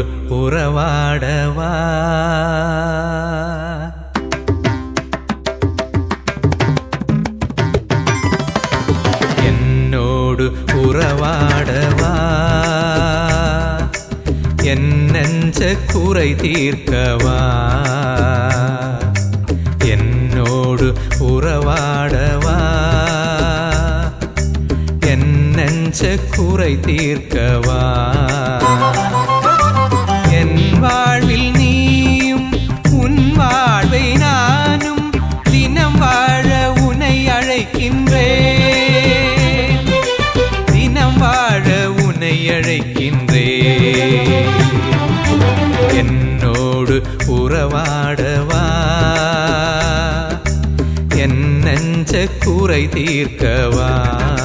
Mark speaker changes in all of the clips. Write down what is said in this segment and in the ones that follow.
Speaker 1: உறவாடவா என்னோடு உறவாடவா என் நெஞ்ச குறை தீர்க்கவா என்னோடு உறவாடவா என் நெஞ்ச குறை தீர்க்கவா என் வாழ்வில் நீயும் உன் வாழ்வை நானும் தினம் வாழ உனை அழைக்கின்றேன் தினம் வாழ உனை அழைக்கின்றேன் என்னோடு உறவாடவா என் நெஞ்ச குறை தீர்க்கவா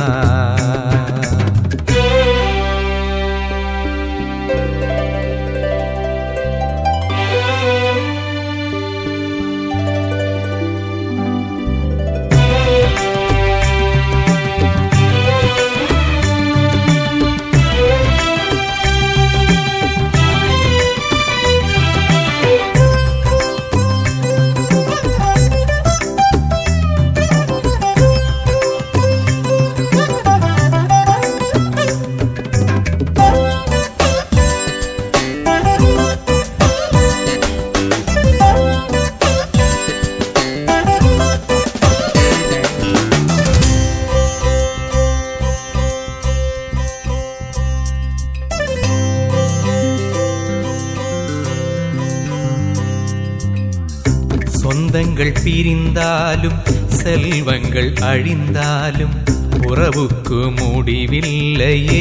Speaker 1: சொந்தங்கள் பிரிந்தாலும் செல்வங்கள் அழிந்தாலும் உறவுக்கு முடிவில்லையே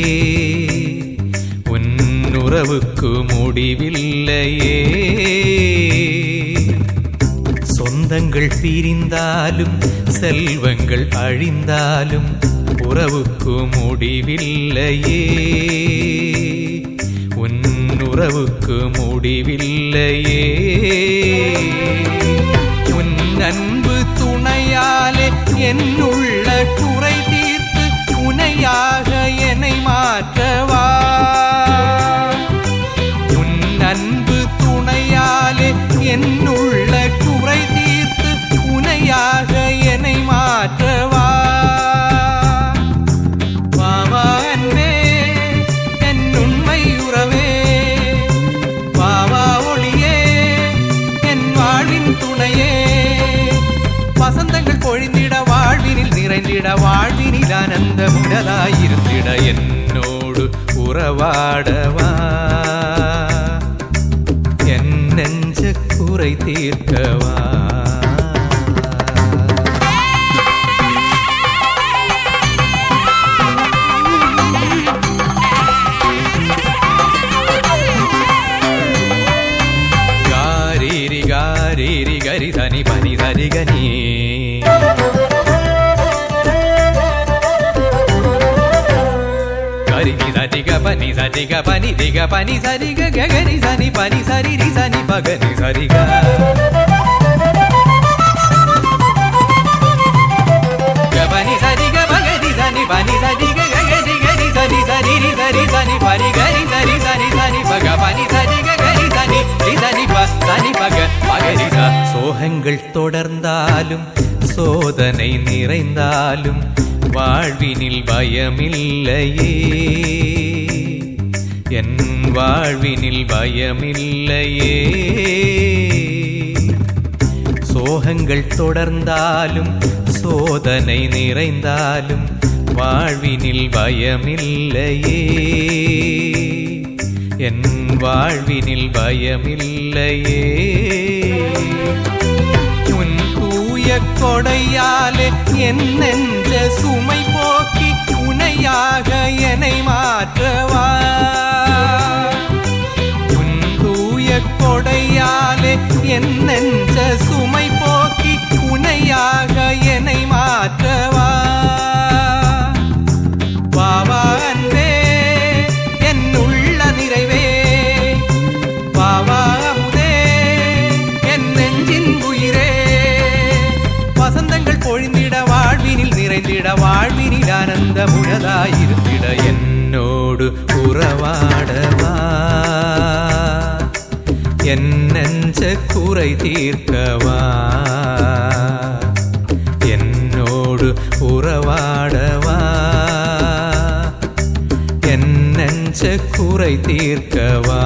Speaker 1: உன் உறவுக்கு முடிவில்லையே சொந்தங்கள் பிரிந்தாலும் செல்வங்கள் அழிந்தாலும் உறவுக்கு முடிவில்லையே உன் உறவுக்கு முடிவில்லையே உன் அன்பு துணையாலே என்னுள்ள குறை தீர்த்து துணையாக என்னை மாற்றவா உன் அன்பு துணையாலே என்னுள்ள குறை தீர்த்து துணையாக என்னை மாற்றவா வாவா அன்பே என் உண்மை உறவே வாவா ஒளியே என் வாழ்வின் துணையே வசந்தங்கள் பொழிந்திட வாழ்வினில் நிறைந்திட வாழ்வினில் ஆனந்த முடலாயிருந்திட என்னோடு உறவாடவா என் நெஞ்ச குறை தீர்க்கவா గారీరి గారీరి గరి ధని పని ధరి గని గరి ని ధని గ పని సరి గ పని దిగ పని సరి గ గ గరి సని పని సరి రి సని పగని సరి గ గ పని సరి గ పగని సని పని సరి గ గ గరి గరి సని సరి రి సరి సని పని గరి సరి సని సని పగ పని సరి గ గరి సని రి సని ప సని పగ పగరి స சோகங்கள் தொடர்ந்தாலும் சோதனை நிறைந்தாலும் வாழ்வினில் பயமில்லையே என் வாழ்வினில் பயமில்லையே சோகங்கள் தொடர்ந்தாலும் சோதனை நிறைந்தாலும் வாழ்வினில் பயமில்லையே என் வாழ்வினில் பயமில்லையே உன் தூய கொடையாலே என் நெஞ்ச சுமை போக்கி துணையாக என்னை மாற்றவா உன் தூய கொடையாலே என் நெஞ்ச சுமை போக்கி துணையாக என்னை மாற்றவா வாவா அன்பே என் உள்ள நிறைவே வாவா அமுதே என் நெஞ்சின் உயிரே வசந்தங்கள் பொழிந்திட வாழ்வினில் நிறைந்திட வாழ்வினில் ஆனந்த முழதாயிருந்திட என்னோடு உறவாடவா என் நெஞ்ச குறை தீர்க்கவா என்னோடு உறவாடவா என் நெஞ்ச குறை தீர்க்கவா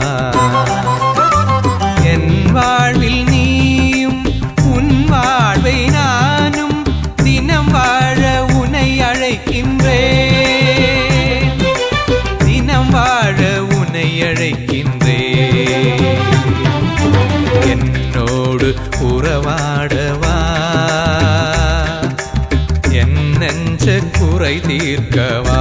Speaker 1: என் வாழ்வில் நீயும் உன் வாழ்வை நானும் தினம் வாழ உனை அழைக்கின்றேன் தினம் வாழ உனை அழைக்கின்றேன் என்னோடு உறவாடவா என் நெஞ்ச குறை தீர்க்கவா